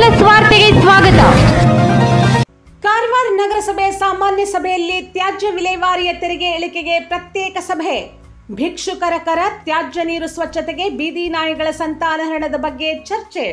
Plus ವಾರ್ತೆಗೆ ಸ್ವಾಗತ ಕಾರವಾರ ನಗರಸಭೆ ಸಾಮಾನ್ಯ ಸಭೆಯಲ್ಲಿ ತ್ಯಾಜ್ಯ ವಿಲೇವಾರಿಯ ತೆರಿಗೆ ಇಳಿಕೆಗೆ ಪ್ರತ್ಯೇಕ ಸಭೆ ಭಿಕ್ಷುಕರ ಕರ ತ್ಯಾಜ್ಯ ನೀರು ಸ್ವಚ್ಛತೆಗೆ ಬೀದಿ ನಾಯಿಗಳ ಸಂತಾನಹರಣದ ಬಗ್ಗೆ ಚರ್ಚೆ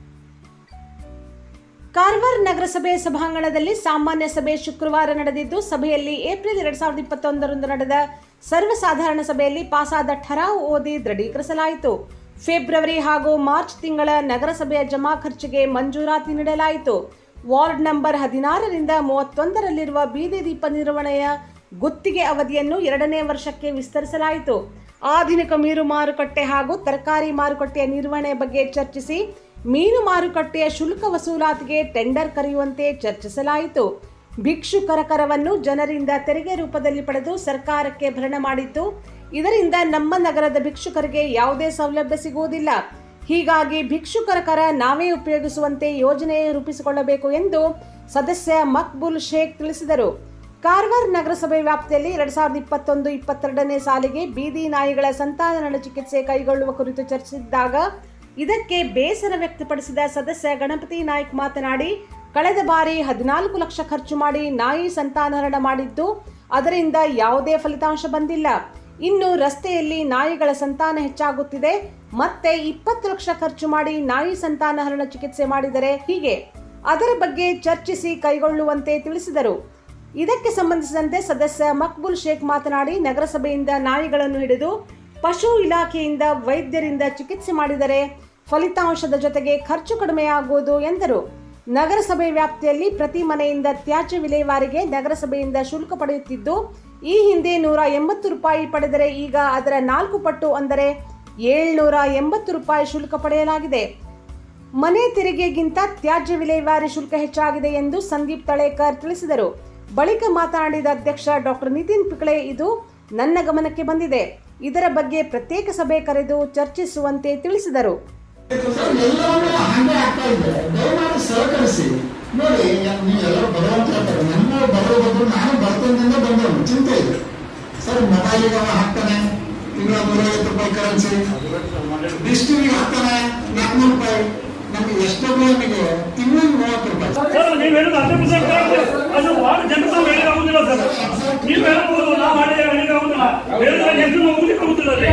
ಕಾರವಾರ ನಗರಸಭೆ ಸಭಾಂಗಣದಲ್ಲಿ ಸಾಮಾನ್ಯ ಸಭೆ ಶುಕ್ರವಾರ ನಡೆದಿದ್ದು ಸಭೆಯಲ್ಲಿ ಏಪ್ರಿಲ್ ಎರಡ್ ಸಾವಿರದ ಇಪ್ಪತ್ತೊಂದರಂದು ನಡೆದ ಸರ್ವಸಾಧಾರಣ ಸಭೆಯಲ್ಲಿ ಪಾಸಾದ ಠರಾವು ಓದಿ ದೃಢೀಕರಿಸಲಾಯಿತು ಫೆಬ್ರವರಿ ಹಾಗೂ ಮಾರ್ಚ್ ತಿಂಗಳ ನಗರಸಭೆಯ ಜಮಾ ಖರ್ಚಿಗೆ ಮಂಜೂರಾತಿ ನೀಡಲಾಯಿತು ವಾರ್ಡ್ ನಂಬರ್ ಹದಿನಾರರಿಂದ ಮೂವತ್ತೊಂದರಲ್ಲಿರುವ ಬೀದಿ ದೀಪ ನಿರ್ವಹಣೆಯ ಗುತ್ತಿಗೆ ಅವಧಿಯನ್ನು ಎರಡನೇ ವರ್ಷಕ್ಕೆ ವಿಸ್ತರಿಸಲಾಯಿತು ಆಧುನಿಕ ಮೀನು ಮಾರುಕಟ್ಟೆ ಹಾಗೂ ತರಕಾರಿ ಮಾರುಕಟ್ಟೆಯ ನಿರ್ವಹಣೆ ಬಗ್ಗೆ ಚರ್ಚಿಸಿ ಮೀನು ಮಾರುಕಟ್ಟೆಯ ಶುಲ್ಕ ವಸೂಲಾತಿಗೆ ಟೆಂಡರ್ ಕರೆಯುವಂತೆ ಚರ್ಚಿಸಲಾಯಿತು ಭಿಕ್ಷುಕರ ಕರವನ್ನು ಜನರಿಂದ ತೆರಿಗೆ ರೂಪದಲ್ಲಿ ಪಡೆದು ಸರ್ಕಾರಕ್ಕೆ ಭರಣ ಮಾಡಿದ್ದು ಇದರಿಂದ ನಮ್ಮ ನಗರದ ಭಿಕ್ಷುಕರಿಗೆ ಯಾವುದೇ ಸೌಲಭ್ಯ ಸಿಗುವುದಿಲ್ಲ ಹೀಗಾಗಿ ಭಿಕ್ಷುಕರ ಕರ ನಾವೇ ಉಪಯೋಗಿಸುವಂತೆ ಯೋಜನೆ ರೂಪಿಸಿಕೊಳ್ಳಬೇಕು ಎಂದು ಸದಸ್ಯ ಮಕ್ಬುಲ್ ಶೇಖ್ ತಿಳಿಸಿದರು ಕಾರವಾರ ನಗರಸಭೆ ವ್ಯಾಪ್ತಿಯಲ್ಲಿ ಎರಡ್ ಸಾವಿರದ ಇಪ್ಪತ್ತೊಂದು ಇಪ್ಪತ್ತೆರಡನೇ ಸಾಲಿಗೆ ಬೀದಿ ನಾಯಿಗಳ ಸಂತಾನಹರಣ ಚಿಕಿತ್ಸೆ ಕೈಗೊಳ್ಳುವ ಕುರಿತು ಚರ್ಚಿಸಿದಾಗ ಇದಕ್ಕೆ ಬೇಸರ ವ್ಯಕ್ತಪಡಿಸಿದ ಸದಸ್ಯ ಗಣಪತಿ ನಾಯ್ಕ್ ಮಾತನಾಡಿ ಕಳೆದ ಬಾರಿ ಹದಿನಾಲ್ಕು ಲಕ್ಷ ಖರ್ಚು ಮಾಡಿ ನಾಯಿ ಸಂತಾನಹರಣ ಮಾಡಿದ್ದು ಅದರಿಂದ ಯಾವುದೇ ಫಲಿತಾಂಶ ಬಂದಿಲ್ಲ ಇನ್ನು ರಸ್ತೆಯಲ್ಲಿ ನಾಯಿಗಳ ಸಂತಾನ ಹೆಚ್ಚಾಗುತ್ತಿದೆ ಮತ್ತೆ ಇಪ್ಪತ್ತು ಲಕ್ಷ ಖರ್ಚು ಮಾಡಿ ನಾಯಿ ಸಂತಾನಹರಣ ಚಿಕಿತ್ಸೆ ಮಾಡಿದರೆ ಹೀಗೆ ಅದರ ಬಗ್ಗೆ ಚರ್ಚಿಸಿ ಕೈಗೊಳ್ಳುವಂತೆ ತಿಳಿಸಿದರು ಇದಕ್ಕೆ ಸಂಬಂಧಿಸಿದಂತೆ ಸದಸ್ಯ ಮಕ್ಬುಲ್ ಶೇಖ್ ಮಾತನಾಡಿ ನಗರಸಭೆಯಿಂದ ನಾಯಿಗಳನ್ನು ಹಿಡಿದು ಪಶು ಇಲಾಖೆಯಿಂದ ವೈದ್ಯರಿಂದ ಚಿಕಿತ್ಸೆ ಮಾಡಿದರೆ ಫಲಿತಾಂಶದ ಜೊತೆಗೆ ಖರ್ಚು ಕಡಿಮೆಯಾಗುವುದು ಎಂದರು ನಗರಸಭೆ ವ್ಯಾಪ್ತಿಯಲ್ಲಿ ಪ್ರತಿ ಮನೆಯಿಂದ ತ್ಯಾಜ್ಯ ವಿಲೇವಾರಿಗೆ ನಗರಸಭೆಯಿಂದ ಶುಲ್ಕ ಪಡೆಯುತ್ತಿದ್ದು ಈ ಹಿಂದೆ ನೂರ ಎಂಬತ್ತು ರೂಪಾಯಿ ಪಡೆದರೆ ಈಗ ಅದರ ನಾಲ್ಕು ಪಟ್ಟು ಅಂದರೆ ಏಳ್ನೂರ ಎಂಬತ್ತು ರೂಪಾಯಿ ಶುಲ್ಕ ಪಡೆಯಲಾಗಿದೆ ಮನೆ ತೆರಿಗೆಗಿಂತ ತ್ಯಾಜ್ಯ ವಿಲೇವಾರಿ ಶುಲ್ಕ ಹೆಚ್ಚಾಗಿದೆ ಎಂದು ಸಂದೀಪ್ ತಳೇಕರ್ ತಿಳಿಸಿದರು ಬಳಿಕ ಮಾತನಾಡಿದ ಅಧ್ಯಕ್ಷ ಡಾಕ್ಟರ್ ನಿತಿನ್ ಪಿಕಳೆ ಇದು ನನ್ನ ಗಮನಕ್ಕೆ ಬಂದಿದೆ ಇದರ ಬಗ್ಗೆ ಪ್ರತ್ಯೇಕ ಸಭೆ ಕರೆದು ಚರ್ಚಿಸುವಂತೆ ತಿಳಿಸಿದರು ಎಲ್ಲವನ್ನೂ ಹಾಗೆ ಆಗ್ತಾ ಇದೆ ದಯಮಾಡಿ ಸಹಕರಿಸಿ ನೋಡಿ ನೀವೆಲ್ಲರೂ ಬರುವಂತ ಹೇಳ್ತಾರೆ ನನ್ನ ಬರೋ ಬದಲು ನಾನು ಬರ್ತೇನೆ ಬಂದವನು ಚಿಂತೆ ಇದೆ ಸರ್ ಮೊಬೈಲಿಗೆ ಅವ ಹಾಕ್ತಾನೆ ತಿಂಗಳ ನೂರೈವತ್ತು ರೂಪಾಯಿ ಕರೆನ್ಸಿ ಡಿಸ್ಟಿಗೆ ಹಾಕ್ತಾನೆ ನಾಲ್ಕುನೂರು ರೂಪಾಯಿ ನಮ್ಗೆ ಎಷ್ಟೊಬ್ಬ ನಮಗೆ ತಿಂಗಳಿಗೆ ಮೂವತ್ತು ರೂಪಾಯಿ ಸರ್ ನೀವು ಹೇಳೋದು ಹಂಡ್ರೆಡ್ ಪರ್ಸೆಂಟ್ ಕರೆಕ್ಟ್ ಅದು ವಾರ್ಡ್ ಜನರು ನಾವು ಹೇಳಿದ್ರೆ ಆಗುದಿಲ್ಲ ಸರ್ ನೀವು ಹೇಳ್ಬೋದು ನಾವು ಮಾಡಿದ್ರೆ ಹೇಳಿದ್ರೆ ಆಗುದಿಲ್ಲ ಹೇಳಿದ್ರೆ ಎಷ್ಟು ಹೋಗ್ಲಿಕ್ಕೆ ಆಗುದಿಲ್ಲ ರೀ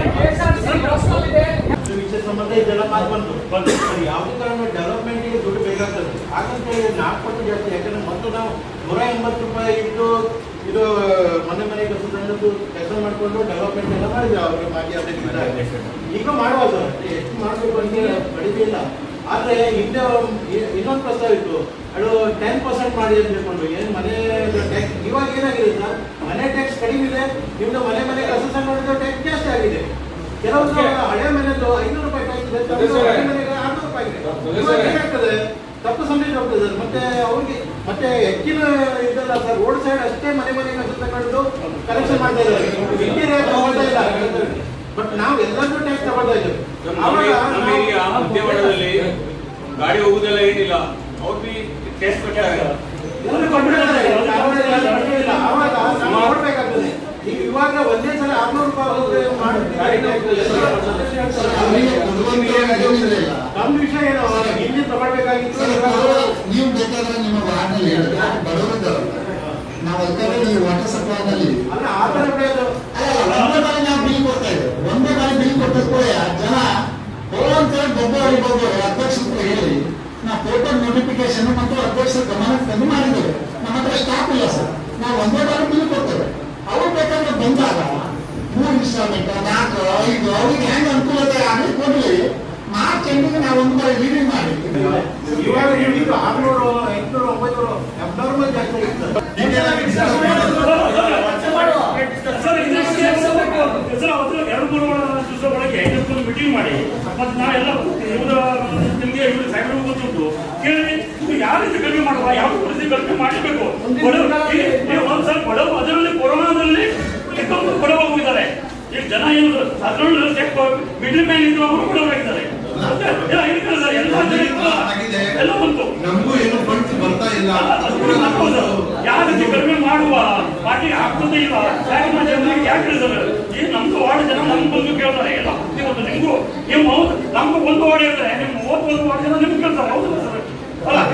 ವಿಷಯ ಸಂಬಂಧ ಇದೆಲ್ಲ ಮಾತು ಬಂತು ಬಂತು ಅದು ಯಾವುದೇ ಕಾರಣ ಡೆವಲಪ್ಮೆಂಟಿಗೆ ದುಡ್ಡು ಬೇಕಾಗ್ತದೆ ಹಾಗಂತ ಹೇಳಿ ನಾಲ್ಕು ಪಟ್ಟು ಜಾಸ್ತಿ ಯಾಕಂದ್ರೆ ಮತ್ತು ನಾವು ನೂರ ಎಂಬತ್ತು ರೂಪಾಯಿ ಇಟ್ಟು ಇದು ಮನೆ ಮನೆಗೆ ಸುತ್ತಂದು ಕೆಲಸ ಮಾಡಿಕೊಂಡು ಡೆವಲಪ್ಮೆಂಟ್ ಎಲ್ಲ ಮಾಡಿದ್ವಿ ಅವ್ರಿಗೆ ಮಾಡಿ ಅದಕ್ಕೆ ಈಗ ಮಾಡುವಾಗ ಎಷ್ಟು ಮಾಡಬೇಕು ಅಂತ ಕಡಿಮೆ ಇಲ್ಲ ಆದರೆ ಹಿಂದೆ ಇ- ಇನ್ನೊಂದು ಪ್ರಸ್ತಾವ ಇತ್ತು ಅದು ಟೆನ್ ಪರ್ಸೆಂಟ್ ಮಾಡಿ ಅಂತ ಹೇಳ್ಕೊಂಡು ಏನು ಮನೆ ಟ್ಯಾಕ್ಸ್ ಇವಾಗ ಏನಾಗಿದೆ ಸರ್ ಮನೆ ಟ್ಯಾಕ್ಸ್ ಕಡಿಮೆ ಇದೆ ನಿಮ್ದು ಮನೆ ಮನೆ ಕಸ ಸಂಘಟನೆ ಟ್ಯಾಕ್ಸ್ ಜಾಸ್ತಿ ಆಗಿದೆ ಕೆಲವೊಂದು ಹಳೆ ಮನೆದು ಐನೂರು ರೂಪಾಯಿ ಟ್ಯಾಕ್ಸ್ ಇದೆ ಕೆಲವೊಂದು ಹಳೆ ಮನೆಗೆ ಆರ್ನೂರು ರೂಪಾಯಿ ಇದೆ ಇವಾಗ ಏನಾಗ್ತದೆ ತಪ್ಪು ಸಂದೇಶ ಹೋಗ್ತದೆ ಸರ್ ಮತ್ತೆ ಅವ್ರಿಗೆ ಮತ್ತೆ ಹೆಚ್ಚಿನ ಇದಲ್ಲ ಸರ್ ರೋಡ್ ಸೈಡ್ ಅಷ್ಟೇ ಮನೆ ಮನೆ ಕಸ ತಗೊಂಡು ಕಲೆಕ್ಷನ್ ಮಾಡ್ತಾ ಇದ್ದಾರೆ ಇಂಟೀರಿಯರ್ ತಗೊಳ್ತಾ ಇಲ್ಲ ಬಟ್ ನಾವು ಎಲ್ಲರೂ ಟ್ಯಾಕ್ಸ್ ತಗೊಳ್ತಾ ಇದ್ದೇವೆ ನಮಗೆ ನಮಗೆ ಈ ಆ ಆವಾಗ ಮಧ್ಯಮಠದಲ್ಲಿ ಗಾಡಿ ಹೋಗುದೆಲ್ಲ ಏನಿಲ್ಲ ಅವ್ರು ಬಿ ಟೆಸ್ಟ್ ಕೊಟ್ಟಾಗ ಇವ್ರು ಕೊಟ್ಟಿದ್ದಾರೆ. ಸಾಮಾನ್ಯ ಎಲ್ಲ ಕೊಟ್ಟಿಲ್ಲ. ಆವಾಗ ನಾವು ನೋಡ್ಬೇಕಾಗ್ತದೆ. ಈಗ ಇವಾಗ ಒಂದೇ ಸಲ ಆರ್ನೂರು ರೂಪಾಯಿ ಹೋದ್ರೆ ಮಾಡಿ ಗಾಡಿ ಟ್ಯಾಕ್ಸ್ ಎಲ್ಲ ಅವರಿಗೆ ಕೊಡುವಂತ ಅಗತ್ಯವಿಲ್ಲ. ನಮ್ಮ ವಿಷಯ ಏನು ಇಲ್ಲಿ ತಗೊಳ್ಬೇಕಾಗಿತ್ತು ನೀವು ಬೇಕಾದ್ರೆ ನಿಮ್ಮ ವಾರ್ಡ್ನಲ್ಲಿ ಹೇಳಿದ್ರೆ ಬಡವರಿದ್ದಾರಲ್ಲ ನಾವು ಅದಕ್ಕಾಗಿ ನೀವು ವಾಟರ್ ಸಪ್ಲೈನಲ್ಲಿ ಅಲ್ಲ ಆ ಥರ ಬಿಡೋದು ಒಂದೇ ಬಾರಿ ನಾವು ಬಿಲ್ ಕೊಡ್ತಾ ಇದ್ದೇವೆ ಒಂದೇ ಬಾರಿ ಬಿಲ್ ಕೊಟ್ಟ ಕೂಡ ಜನ ಹೋಗಂತೇಳಿ ದೊಡ್ಡ ಹೋಗ್ಬೋದು ಅಧ್ಯಕ್ಷರು ಹೇಳಿ ನಾವು ಫೋಟೋ ನೋಟಿಫಿಕೇಶನ್ ಮತ್ತು ಅಧ್ಯಕ್ಷರ ಗಮನಕ್ಕೆ ತಂದು ಮಾಡಿದ್ದೇವೆ ನಮ್ಮ ಹತ್ರ ಸ್ಟಾಕ್ ಇಲ್ಲ ಸರ್ ನಾವು ಒಂದೇ ಬಾರಿ ಬಿಲ್ ಕೊಡ್ತೇವೆ ಅವ್ರು ಬೇಕಾದ್ರೆ ಬಂದಾಗ ಮೂರು ಇನ್ಸ್ಟಾಲ್ಮೆಂಟ್ ನಾಲ್ಕು ಐದು ಅವ್ರಿಗೆ ಹೆಂಗ್ ಅನುಕೂಲತೆ ಆಗಲಿ ಕೊಡ್ಲಿ ಮಾರ್ಚ್ ಎಂಡಿಗೆ ನಾವು ಒಂದು ಬಾರಿ ರೀಡಿಂಗ್ ಮಾಡಿ ಇವಾಗ ಇದು ಆರ್ನೂರು ಎಂಟುನೂರು ಒಂಬೈನೂರು ಅಬ್ನಾರ್ಮಲ್ ಜಾಸ್ತಿ ಇರ್ತದೆ ಸರ್ ಇದು ಸರ್ ಅವತ್ತು ಎರಡು ಮೂರು ದಿವಸ ಒಳಗೆ ಇದಕ್ಕೊಂದು ಮೀಟಿಂಗ್ ಮಾಡಿ ಮತ್ತೆ ನಾವೆಲ್ಲ ಇವ್ರ ನಿಮಗೆ ಇವ್ರ ಸಾಹೇಬರು ಗೊತ್ತುಂಟು ಕೇಳಿ ಇದು ಯಾವ ರೀತಿ ಕಡಿಮೆ ಮಾಡುವ ಯಾವ ಪರಿಸ್ಥಿತಿ ಕಡಿಮೆ ಮಾಡಬೇಕು ಬಡವರು ಈಗ ನೀವು ಒಂದ್ಸಲ ಬಡವರು ಅದರಲ್ಲಿ ಕೊರೋನಾದಲ್ಲಿ ಎಷ್ಟೊಂದು ಬಡವ ಹೋಗಿದ್ದಾರೆ ಈಗ ಜನ ಏನು ಅದರಲ್ಲೂ ಮಿಡ್ಲ್ ಮ್ಯಾನ್ ಇದ್ದು ಅವರು ಬಡವರಾಗಿದ್ದಾರೆ ಮತ್ತೆ ಎಲ್ಲ ಇರ್ತಾರೆ ಸರ್, ಎಲ್ಲ ಜನ ಇರ್ತಾರೆ. ಎಲ್ಲ ಬಂತು ನಮಗೂ ಏನು ಫಂಡ್ಸ್ ಬರ್ತಾ ಇಲ್ಲ ಅದು ಕೂಡ ಮಾಡ್ಬೋದು. ಯಾವ ರೀತಿ ಕಡಿಮೆ ಮಾಡುವ ಪಾರ್ಟಿ ಆಗ್ತದೆ ಇಲ್ಲ ಯಾಕೆ ಮಾಡಿ ಜನರಿಗೆ ಯಾಕೆ ಹೇಳಿದ್ದಾರೆ ಈ ನಮ್ದು ವಾರ್ಡ್ ಜನ ನಮ್ಗೆ ಬಂದು ಕೇಳ್ತಾರೆ ಎಲ್ಲ ಇವತ್ತು ನಿಮ್ಗೂ ನೀವು ಹೌದು ನಮ್ಗೂ ಒಂದು ವಾರ್ಡ್ ಹೇಳಿದ್ರೆ ನಿಮ್ ಮೂವತ್ತೊಂದು ವಾರ್ಡ್ ಜನ ನಿಮ್ಗೆ ಕೇಳ್ತಾರೆ ಹೌದು ಸರ್ ಅಲ್ಲ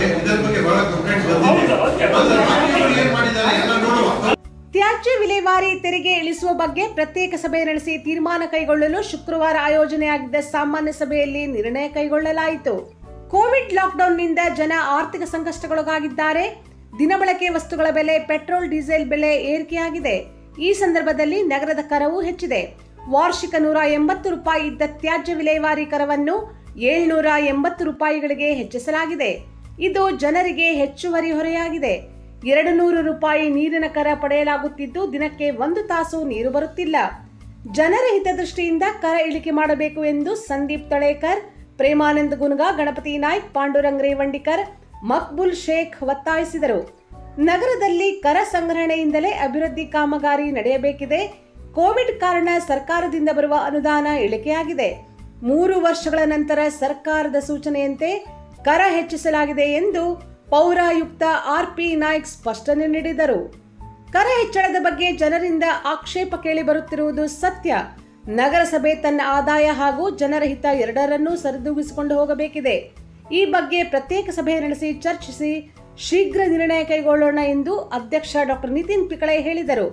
ಇದರ ಬಗ್ಗೆ ಬಹಳ ಕಂಪ್ಲೇಂಟ್ಸ್ ಹೌದು, ಹೌದು. ಬಂದಿದೆ ಏನ್ ಮಾಡಿದ್ದಾರೆ ಎಲ್ಲ ನೋಡುವ ತ್ಯಾಜ್ಯ ವಿಲೇವಾರಿ ತೆರಿಗೆ ಇಳಿಸುವ ಬಗ್ಗೆ ಪ್ರತ್ಯೇಕ ಸಭೆ ನಡೆಸಿ ತೀರ್ಮಾನ ಕೈಗೊಳ್ಳಲು ಶುಕ್ರವಾರ ಆಯೋಜನೆಯಾಗಿದ್ದ ಸಾಮಾನ್ಯ ಸಭೆಯಲ್ಲಿ ನಿರ್ಣಯ ಕೈಗೊಳ್ಳಲಾಯಿತು ಕೋವಿಡ್ ಲಾಕ್ಡೌನ್ನಿಂದ ಜನ ಆರ್ಥಿಕ ಸಂಕಷ್ಟಕ್ಕೊಳಗಾಗಿದ್ದಾರೆ ದಿನಬಳಕೆ ವಸ್ತುಗಳ ಬೆಲೆ ಪೆಟ್ರೋಲ್ ಡೀಸೆಲ್ ಬೆಲೆ ಏರಿಕೆಯಾಗಿದೆ ಈ ಸಂದರ್ಭದಲ್ಲಿ ನಗರದ ಕರವು ಹೆಚ್ಚಿದೆ ವಾರ್ಷಿಕ ನೂರ ಎಂಬತ್ತು ರೂಪಾಯಿ ಇದ್ದ ತ್ಯಾಜ್ಯ ವಿಲೇವಾರಿ ಕರವನ್ನು ಏಳ್ನೂರ ಎಂಬತ್ತು ರೂಪಾಯಿಗಳಿಗೆ ಹೆಚ್ಚಿಸಲಾಗಿದೆ ಇದು ಜನರಿಗೆ ಹೆಚ್ಚುವರಿ ಹೊರೆಯಾಗಿದೆ ಎರಡು ನೂರು ರೂಪಾಯಿ ನೀರಿನ ಕರ ಪಡೆಯಲಾಗುತ್ತಿದ್ದು ದಿನಕ್ಕೆ ಒಂದು ತಾಸು ನೀರು ಬರುತ್ತಿಲ್ಲ ಜನರ ಹಿತದೃಷ್ಟಿಯಿಂದ ಕರ ಇಳಿಕೆ ಮಾಡಬೇಕು ಎಂದು ಸಂದೀಪ್ ತಳೇಕರ್ ಪ್ರೇಮಾನಂದ್ ಗುನ್ಗಾ ಗಣಪತಿ ನಾಯ್ಕ್ ಪಾಂಡುರಂಗ್ ರೇವಂಡಿಕರ್ ಮಕ್ಬುಲ್ ಶೇಖ್ ಒತ್ತಾಯಿಸಿದರು ನಗರದಲ್ಲಿ ಕರ ಸಂಗ್ರಹಣೆಯಿಂದಲೇ ಅಭಿವೃದ್ಧಿ ಕಾಮಗಾರಿ ನಡೆಯಬೇಕಿದೆ ಕೋವಿಡ್ ಕಾರಣ ಸರ್ಕಾರದಿಂದ ಬರುವ ಅನುದಾನ ಇಳಿಕೆಯಾಗಿದೆ ಮೂರು ವರ್ಷಗಳ ನಂತರ ಸರ್ಕಾರದ ಸೂಚನೆಯಂತೆ ಕರ ಹೆಚ್ಚಿಸಲಾಗಿದೆ ಎಂದು ಪೌರಾಯುಕ್ತ ಆರ್ ಪಿ ನಾಯ್ಕ್ ಸ್ಪಷ್ಟನೆ ನೀಡಿದರು ಕರ ಹೆಚ್ಚಳದ ಬಗ್ಗೆ ಜನರಿಂದ ಆಕ್ಷೇಪ ಕೇಳಿ ಬರುತ್ತಿರುವುದು ಸತ್ಯ ನಗರಸಭೆ ತನ್ನ ಆದಾಯ ಹಾಗೂ ಜನರ ಹಿತ ಎರಡರನ್ನೂ ಸರಿದೂಗಿಸಿಕೊಂಡು ಹೋಗಬೇಕಿದೆ ಈ ಬಗ್ಗೆ ಪ್ರತ್ಯೇಕ ಸಭೆ ನಡೆಸಿ ಚರ್ಚಿಸಿ ಶೀಘ್ರ ನಿರ್ಣಯ ಕೈಗೊಳ್ಳೋಣ ಎಂದು ಅಧ್ಯಕ್ಷ ಡಾಕ್ಟರ್ ನಿತಿನ್ ಪಿಕಳೆ ಹೇಳಿದರು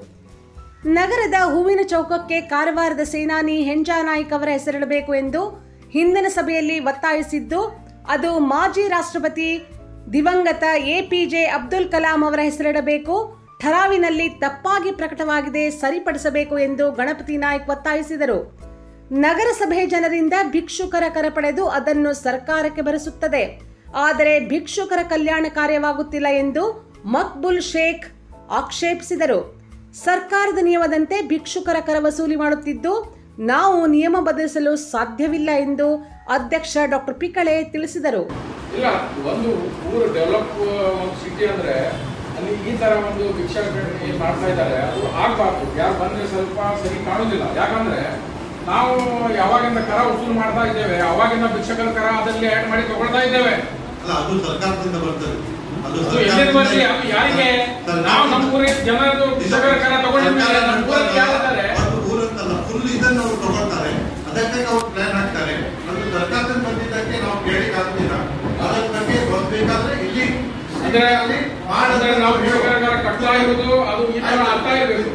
ನಗರದ ಹೂವಿನ ಚೌಕಕ್ಕೆ ಕಾರವಾರದ ಸೇನಾನಿ ಹೆಂಜಾ ನಾಯ್ಕ್ ಅವರ ಹೆಸರಿಡಬೇಕು ಎಂದು ಹಿಂದಿನ ಸಭೆಯಲ್ಲಿ ಒತ್ತಾಯಿಸಿದ್ದು ಅದು ಮಾಜಿ ರಾಷ್ಟ್ರಪತಿ ದಿವಂಗತ ಎಪಿಜೆ ಅಬ್ದುಲ್ ಕಲಾಂ ಅವರ ಹೆಸರಿಡಬೇಕು ಠರಾವಿನಲ್ಲಿ ತಪ್ಪಾಗಿ ಪ್ರಕಟವಾಗಿದೆ ಸರಿಪಡಿಸಬೇಕು ಎಂದು ಗಣಪತಿ ನಾಯ್ಕ್ ಒತ್ತಾಯಿಸಿದರು ನಗರಸಭೆ ಜನರಿಂದ ಭಿಕ್ಷುಕರ ಕರ ಪಡೆದು ಅದನ್ನು ಸರ್ಕಾರಕ್ಕೆ ಭರಿಸುತ್ತದೆ ಆದರೆ ಭಿಕ್ಷುಕರ ಕಲ್ಯಾಣ ಕಾರ್ಯವಾಗುತ್ತಿಲ್ಲ ಎಂದು ಮಕ್ಬುಲ್ ಶೇಖ್ ಆಕ್ಷೇಪಿಸಿದರು ಸರ್ಕಾರದ ನಿಯಮದಂತೆ ಭಿಕ್ಷುಕರ ಕರ ವಸೂಲಿ ಮಾಡುತ್ತಿದ್ದು ನಾವು ನಿಯಮ ಬದಲಿಸಲು ಸಾಧ್ಯವಿಲ್ಲ ಎಂದು ಅಧ್ಯಕ್ಷ ಡಾಕ್ಟರ್ ಪಿಕಳೆ ತಿಳಿಸಿದರು ಇಲ್ಲ ಒಂದು ಊರು ಡೆವಲಪ್ ಒಂದು ಸಿಟಿ ಅಂದ್ರೆ ಅಲ್ಲಿ ಈ ತರ ಒಂದು ಭಿಕ್ಷಾಟನೆ ಏನ್ ಮಾಡ್ತಾ ಇದ್ದಾರೆ ಅದು ಆಗ್ಬಾರ್ದು ಯಾರು ಬಂದ್ರೆ ಸ್ವಲ್ಪ ಸರಿ ಕಾಣುದಿಲ್ಲ ಯಾಕಂದ್ರೆ ನಾವು ಯಾವಾಗಿಂದ ಕರ ವಸೂಲು ಮಾಡ್ತಾ ಇದ್ದೇವೆ ಅವಾಗಿಂದ ಭಿಕ್ಷಕರ ಕರ ಅದರಲ್ಲಿ ಆಡ್ ಮಾಡಿ ತಗೊಳ್ತಾ ಇದ್ದೇವೆ ಅಲ್ಲ ಅದು ಸರ್ಕಾರದಿಂದ ಬರ್ತದೆ ಅದು ಅದು ಎಲ್ಲಿಂದ ಬರ್ಲಿ ಅದು ಯಾರಿಗೆ ನಾವು ನಮ್ಮ ಊರಿನ ಜನರದು ಭಿಕ್ಷಕರ ಕರ ತಗೊಂಡಿದ್ಮೇಲೆ ನಮ್ಮ ಊರಲ್ಲಿ ಯಾರಿದ್ದಾರೆ ಊರಂತಲ್ಲ ಫುಲ್ ಇದನ್ನು ಅವರು ತಗೊಳ್ತಾರೆ ಅದಕ್ಕೆ ಅವ್ರು ಪ್ಲಾನ್ ಹಾಕ್ತಾರೆ ಅದು ಸರ್ಕಾರದಿಂದ ಬಂದಿದ್ದಕ್ಕೆ ನಾವು ಕೇಳಿಕ್ ಆಗ್ತಿಲ್ಲ ಅದರ ಬಗ್ಗೆ ಗೊತ್ತಾದ್ರೆ ಇಲ್ಲಿ ಅಂದ್ರೆ ಅಲ್ಲಿ ಮಾಡಿದ್ರೆ ನಾವು ಭಿಕ್ಷಕರ ಕರ ಕಟ್ತಾ ಇರೋದು ಅದು ಈ ತರ ಅರ್ಥ ಇರಬೇಕು